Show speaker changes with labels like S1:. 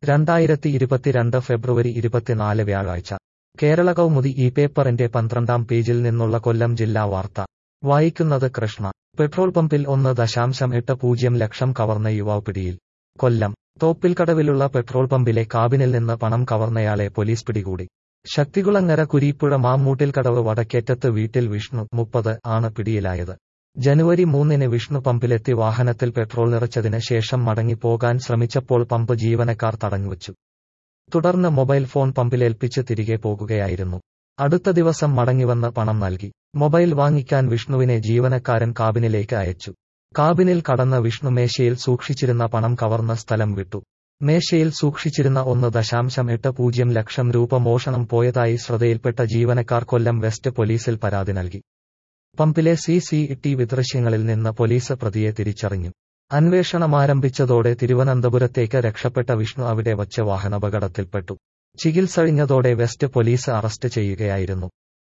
S1: രണ്ടായിരത്തി ഇരുപത്തിരണ്ട് ഫെബ്രുവരി ഇരുപത്തിനാല് വ്യാഴാഴ്ച കേരള കൗമുദി ഈ പേപ്പറിന്റെ പന്ത്രണ്ടാം പേജിൽ നിന്നുള്ള കൊല്ലം ജില്ലാ വാർത്ത വായിക്കുന്നത് കൃഷ്ണ പെട്രോൾ പമ്പിൽ ഒന്ന് ദശാംശം എട്ട് പൂജ്യം ലക്ഷം കവർന്ന യുവാവ് പിടിയിൽ കൊല്ലം തോപ്പിൽക്കടവിലുള്ള പെട്രോൾ പമ്പിലെ കാബിനിൽ നിന്ന് പണം കവർന്നയാളെ പോലീസ് പിടികൂടി ശക്തികുളങ്ങര കുരീപ്പുഴ മാമ്മൂട്ടിൽക്കടവ് വടക്കേറ്റത്ത് വീട്ടിൽ വിഷ്ണു മുപ്പത് ആണ് പിടിയിലായത് ജനുവരി മൂന്നിന് വിഷ്ണു പമ്പിലെത്തി വാഹനത്തിൽ പെട്രോൾ നിറച്ചതിന് ശേഷം മടങ്ങിപ്പോകാൻ ശ്രമിച്ചപ്പോൾ പമ്പ് ജീവനക്കാർ തടഞ്ഞുവച്ചു തുടർന്ന് മൊബൈൽ ഫോൺ പമ്പിലേൽപ്പിച്ച് തിരികെ പോകുകയായിരുന്നു അടുത്ത ദിവസം മടങ്ങിവന്ന് പണം നൽകി മൊബൈൽ വാങ്ങിക്കാൻ വിഷ്ണുവിനെ ജീവനക്കാരൻ കാബിനിലേക്ക് അയച്ചു കാബിനിൽ കടന്ന വിഷ്ണു മേശയിൽ സൂക്ഷിച്ചിരുന്ന പണം കവർന്ന സ്ഥലം വിട്ടു മേശയിൽ സൂക്ഷിച്ചിരുന്ന ഒന്ന് ദശാംശം എട്ട് പൂജ്യം ലക്ഷം രൂപ മോഷണം പോയതായി ശ്രദ്ധയിൽപ്പെട്ട ജീവനക്കാർ കൊല്ലം വെസ്റ്റ് പോലീസിൽ പരാതി നൽകി പമ്പിലെ സി സി ടി വി ദൃശ്യങ്ങളിൽ നിന്ന് പോലീസ് പ്രതിയെ തിരിച്ചറിഞ്ഞു അന്വേഷണമാരംഭിച്ചതോടെ തിരുവനന്തപുരത്തേക്ക് രക്ഷപ്പെട്ട വിഷ്ണു അവിടെ വച്ച് വാഹനാപകടത്തിൽപ്പെട്ടു ചികിത്സഴിഞ്ഞതോടെ വെസ്റ്റ് പോലീസ് അറസ്റ്റ് ചെയ്യുകയായിരുന്നു